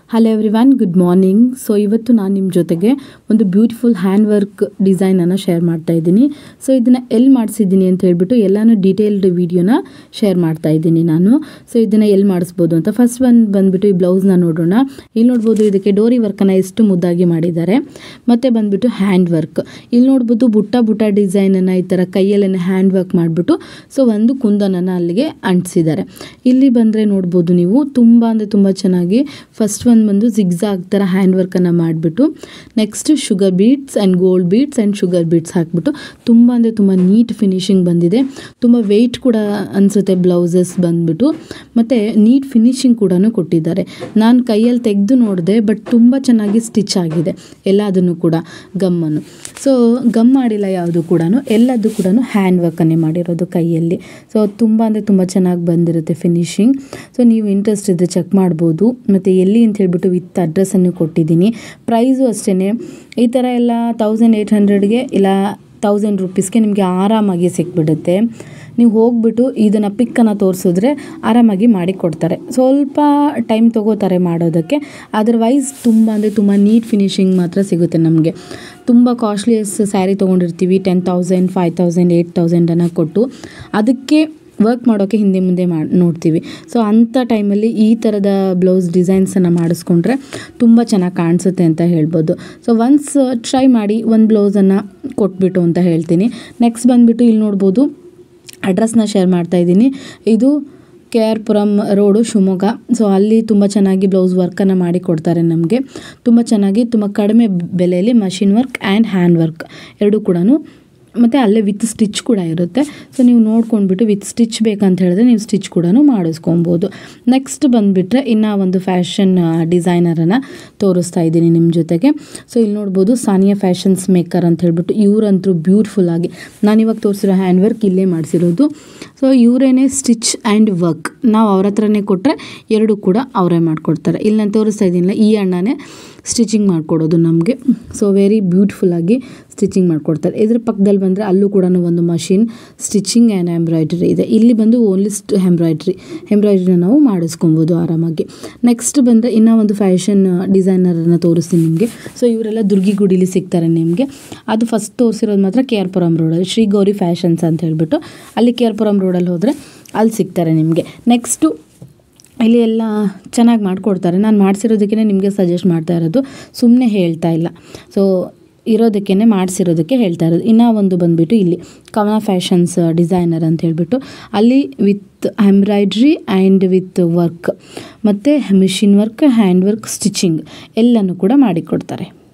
hello everyone good morning so ಇವತ್ತು ನಾನು ನಿಮ್ಮ ಜೊತೆಗೆ ಒಂದು ಬ್ಯೂಟಿಫುಲ್ ಹ್ಯಾಂಡ್ ವರ್ಕ್ ಡಿಸೈನನ್ನು ಶೇರ್ ಮಾಡ್ತಾ ಇದ್ದೀನಿ ಸೊ ಇದನ್ನು ಎಲ್ಲಿ ಮಾಡಿಸಿದ್ದೀನಿ ಅಂತ ಹೇಳ್ಬಿಟ್ಟು ಎಲ್ಲನೂ ಡೀಟೇಲ್ಡ್ ವಿಡಿಯೋನ ಶೇರ್ ಮಾಡ್ತಾ ಇದ್ದೀನಿ ನಾನು ಸೊ ಇದನ್ನು ಎಲ್ಲಿ ಮಾಡಿಸ್ಬೋದು ಅಂತ ಫಸ್ಟ್ ಒಂದು ಬಂದುಬಿಟ್ಟು ಈ ಬ್ಲೌಸ್ನ ನೋಡೋಣ ಇಲ್ಲಿ ನೋಡ್ಬೋದು ಇದಕ್ಕೆ ಡೋರಿ ವರ್ಕನ್ನು ಎಷ್ಟು ಮುದ್ದಾಗಿ ಮಾಡಿದ್ದಾರೆ ಮತ್ತು ಬಂದುಬಿಟ್ಟು ಹ್ಯಾಂಡ್ ವರ್ಕ್ ಇಲ್ಲಿ ನೋಡ್ಬೋದು ಬುಟ್ಟ ಬುಟ್ಟ ಡಿಸೈನನ್ನು ಈ ಥರ ಕೈಯಲ್ಲೇ ಹ್ಯಾಂಡ್ ವರ್ಕ್ ಮಾಡಿಬಿಟ್ಟು ಸೊ ಒಂದು ಕುಂದನನ್ನು ಅಲ್ಲಿಗೆ ಅಂಟಿಸಿದ್ದಾರೆ ಇಲ್ಲಿ ಬಂದರೆ ನೋಡ್ಬೋದು ನೀವು ತುಂಬ ಅಂದರೆ ತುಂಬ ಚೆನ್ನಾಗಿ ಫಸ್ಟ್ ಒಂದು ಬಂದು ಜಿಗ್ಜಾಗ್ ಥರ ಹ್ಯಾಂಡ್ ವರ್ಕನ್ನು ಮಾಡಿಬಿಟ್ಟು next sugar beads and gold beads and sugar beads ಹಾಕ್ಬಿಟ್ಟು ತುಂಬ ಅಂದರೆ ತುಂಬ ನೀಟ್ ಫಿನಿಶಿಂಗ್ ಬಂದಿದೆ ತುಂಬ ವೆಯ್ಟ್ ಕೂಡ ಅನಿಸುತ್ತೆ ಬ್ಲೌಸಸ್ ಬಂದ್ಬಿಟ್ಟು ಮತ್ತು ನೀಟ್ ಫಿನಿಶಿಂಗ್ ಕೂಡ ಕೊಟ್ಟಿದ್ದಾರೆ ನಾನು ಕೈಯಲ್ಲಿ ತೆಗೆದು ನೋಡಿದೆ ಬಟ್ ತುಂಬ ಚೆನ್ನಾಗಿ ಸ್ಟಿಚ್ ಆಗಿದೆ ಎಲ್ಲದನ್ನು ಕೂಡ ಗಮ್ಮನ್ನು ಸೊ ಗಮ್ ಮಾಡಿಲ್ಲ ಯಾವುದು ಕೂಡ ಎಲ್ಲದೂ ಕೂಡ ಹ್ಯಾಂಡ್ ವರ್ಕನ್ನೇ ಮಾಡಿರೋದು ಕೈಯಲ್ಲಿ ಸೊ ತುಂಬ ಅಂದರೆ ತುಂಬ ಚೆನ್ನಾಗಿ ಬಂದಿರುತ್ತೆ ಫಿನಿಶಿಂಗ್ ಸೊ ನೀವು ಇಂಟ್ರೆಸ್ಟ್ ಇದ್ದರೆ ಚೆಕ್ ಮಾಡ್ಬೋದು ಮತ್ತು ಎಲ್ಲಿ ಅಂತ ಹೇಳ್ಬಿಟ್ಟು ವಿತ್ ಅಡ್ರೆಸ್ಸನ್ನು ಕೊಟ್ಟಿದ್ದೀನಿ ಪ್ರೈಸು ಅಷ್ಟೇ ಈ ಥರ ಎಲ್ಲ ತೌಸಂಡ್ ಏಯ್ಟ್ ಹಂಡ್ರೆಡ್ಗೆ ಇಲ್ಲ ತೌಸಂಡ್ ರುಪೀಸ್ಗೆ ನಿಮಗೆ ಆರಾಮಾಗಿ ಸಿಕ್ಬಿಡುತ್ತೆ ನೀವು ಹೋಗ್ಬಿಟ್ಟು ಇದನ್ನು ಪಿಕ್ಕನ್ನು ತೋರಿಸಿದ್ರೆ ಆರಾಮಾಗಿ ಮಾಡಿ ಕೊಡ್ತಾರೆ ಸ್ವಲ್ಪ ಟೈಮ್ ತೊಗೋತಾರೆ ಮಾಡೋದಕ್ಕೆ ಅದರ್ವೈಸ್ ತುಂಬ ಅಂದರೆ ತುಂಬ ನೀಟ್ ಫಿನಿಶಿಂಗ್ ಮಾತ್ರ ಸಿಗುತ್ತೆ ನಮಗೆ ತುಂಬ ಕಾಸ್ಟ್ಲಿಯಸ್ ಸ್ಯಾರಿ ತೊಗೊಂಡಿರ್ತೀವಿ ten thousand five thousand eight ತೌಸಂಡನ್ನು ಕೊಟ್ಟು ಅದಕ್ಕೆ ವರ್ಕ್ ಮಾಡೋಕ್ಕೆ ಹಿಂದೆ ಮುಂದೆ ಮಾಡಿ ನೋಡ್ತೀವಿ ಸೊ ಅಂಥ ಟೈಮಲ್ಲಿ ಈ ಥರದ ಬ್ಲೌಸ್ ಡಿಸೈನ್ಸನ್ನು ಮಾಡಿಸ್ಕೊಂಡ್ರೆ ತುಂಬ ಚೆನ್ನಾಗಿ ಕಾಣಿಸುತ್ತೆ ಅಂತ ಹೇಳ್ಬೋದು ಸೊ ಒನ್ಸ್ ಟ್ರೈ ಮಾಡಿ ಒಂದು ಬ್ಲೌಸನ್ನು ಕೊಟ್ಬಿಟ್ಟು ಅಂತ ಹೇಳ್ತೀನಿ ನೆಕ್ಸ್ಟ್ ಬಂದುಬಿಟ್ಟು ಇಲ್ಲಿ ನೋಡ್ಬೋದು ಅಡ್ರೆಸ್ನ ಶೇರ್ ಮಾಡ್ತಾ ಇದ್ದೀನಿ ಇದು K R Puram road Shivamogga so ಅಲ್ಲಿ ತುಂಬ ಚೆನ್ನಾಗಿ ಬ್ಲೌಸ್ ವರ್ಕನ್ನು ಮಾಡಿ ಕೊಡ್ತಾರೆ ನಮಗೆ ತುಂಬ ಚೆನ್ನಾಗಿ ತುಂಬ ಕಡಿಮೆ ಬೆಲೆಯಲ್ಲಿ machine work and hand work ಎರಡೂ ಕೂಡ ಮತ್ತು ಅಲ್ಲೇ ವಿತ್ ಸ್ಟಿಚ್ ಕೂಡ ಇರುತ್ತೆ ಸೊ ನೀವು ನೋಡ್ಕೊಂಡ್ಬಿಟ್ಟು ವಿತ್ ಸ್ಟಿಚ್ ಬೇಕಂತ ಹೇಳಿದ್ರೆ ನೀವು ಸ್ಟಿಚ್ ಕೂಡ ಮಾಡಿಸ್ಕೊಬೋದು ನೆಕ್ಸ್ಟ್ ಬಂದುಬಿಟ್ರೆ ಇನ್ನೂ ಒಂದು ಫ್ಯಾಷನ್ ಡಿಸೈನರನ್ನು ತೋರಿಸ್ತಾ ಇದ್ದೀನಿ ನಿಮ್ಮ ಜೊತೆಗೆ ಸೊ ಇಲ್ಲಿ ನೋಡ್ಬೋದು ಸಾನಿಯಾ ಫ್ಯಾಷನ್ಸ್ ಮೇಕರ್ ಅಂತ ಹೇಳ್ಬಿಟ್ಟು ಇವರಂತೂ ಬ್ಯೂಟಿಫುಲ್ ಆಗಿ ನಾನು ಇವಾಗ ತೋರಿಸಿರೋ ಹ್ಯಾಂಡ್ ವರ್ಕ್ ಇಲ್ಲೇ ಮಾಡಿಸಿರೋದು ಸೊ ಇವರೇನೆ ಸ್ಟಿಚ್ ಆ್ಯಂಡ್ ವರ್ಕ್ ನಾವು ಅವ್ರ ಹತ್ರನೇ ಕೊಟ್ಟರೆ ಎರಡು ಕೂಡ ಅವರೇ ಮಾಡಿಕೊಡ್ತಾರೆ ಇಲ್ಲಿ ನಾನು ತೋರಿಸ್ತಾ ಇದ್ದೀನಿಲ್ಲ ಈ ಅಣ್ಣನೇ ಸ್ಟಿಚಿಂಗ್ ಮಾಡಿಕೊಡೋದು ನಮಗೆ ಸೊ ವೆರಿ ಬ್ಯೂಟಿಫುಲ್ಲಾಗಿ ಸ್ಟಿಚಿಂಗ್ ಮಾಡಿಕೊಡ್ತಾರೆ ಇದ್ರ ಪಕ್ಕದಲ್ಲಿ ಬಂದರೆ ಅಲ್ಲೂ ಕೂಡ ಒಂದು ಮಷಿನ್ ಸ್ಟಿಚಿಂಗ್ ಆ್ಯಂಡ್ ಎಂಬ್ರಾಯ್ಡ್ರಿ ಇದೆ ಇಲ್ಲಿ ಬಂದು ಓನ್ಲಿ ಸ್ಟ್ ಎಂಬ್ರಾಯ್ಡ್ರಿ ಎಂಬ್ರಾಯ್ಡ್ರಿನ ನಾವು ಮಾಡಿಸ್ಕೊಬೋದು ಆರಾಮಾಗಿ ನೆಕ್ಸ್ಟ್ ಬಂದರೆ ಇನ್ನೂ ಒಂದು ಫ್ಯಾಷನ್ ಡಿಸೈನರನ್ನು ತೋರಿಸ್ತೀನಿ ನಿಮಗೆ ಸೊ ಇವರೆಲ್ಲ ದುರ್ಗಿಗುಡಿಲಿ ಸಿಗ್ತಾರೆ ನಿಮಗೆ ಅದು ಫಸ್ಟ್ ತೋರಿಸಿರೋದು ಮಾತ್ರ ಕೆ ಆರ್ ಪುರಂ ರೋಡಲ್ಲಿ ಶ್ರೀ ಗೌರಿ ಫ್ಯಾಷನ್ಸ್ ಅಂತ ಹೇಳ್ಬಿಟ್ಟು ಅಲ್ಲಿ ಕೆ ಆರ್ ಪುರಂ ರೋಡಲ್ಲಿ ಹೋದರೆ ಅಲ್ಲಿ ಸಿಗ್ತಾರೆ ನಿಮಗೆ ನೆಕ್ಸ್ಟು ಇಲ್ಲಿ ಎಲ್ಲ ಚೆನ್ನಾಗಿ ಮಾಡಿಕೊಡ್ತಾರೆ ನಾನು ಮಾಡಿಸಿರೋದಕ್ಕೆ ನಿಮಗೆ ಸಜೆಸ್ಟ್ ಮಾಡ್ತಾ ಇರೋದು ಸುಮ್ಮನೆ ಹೇಳ್ತಾ ಇಲ್ಲ ಸೊ ಇರೋದಕ್ಕೇ ಮಾಡಿಸಿರೋದಕ್ಕೆ ಹೇಳ್ತಾ ಇರೋದು ಇನ್ನೂ ಒಂದು ಬಂದುಬಿಟ್ಟು ಇಲ್ಲಿ ಕವನ ಫ್ಯಾಷನ್ಸ್ ಡಿಸೈನರ್ ಅಂತ ಹೇಳ್ಬಿಟ್ಟು ಅಲ್ಲಿ with embroidery and with work ಮತ್ತು machine work hand work stitching ಎಲ್ಲನೂ ಕೂಡ ಮಾಡಿಕೊಡ್ತಾರೆ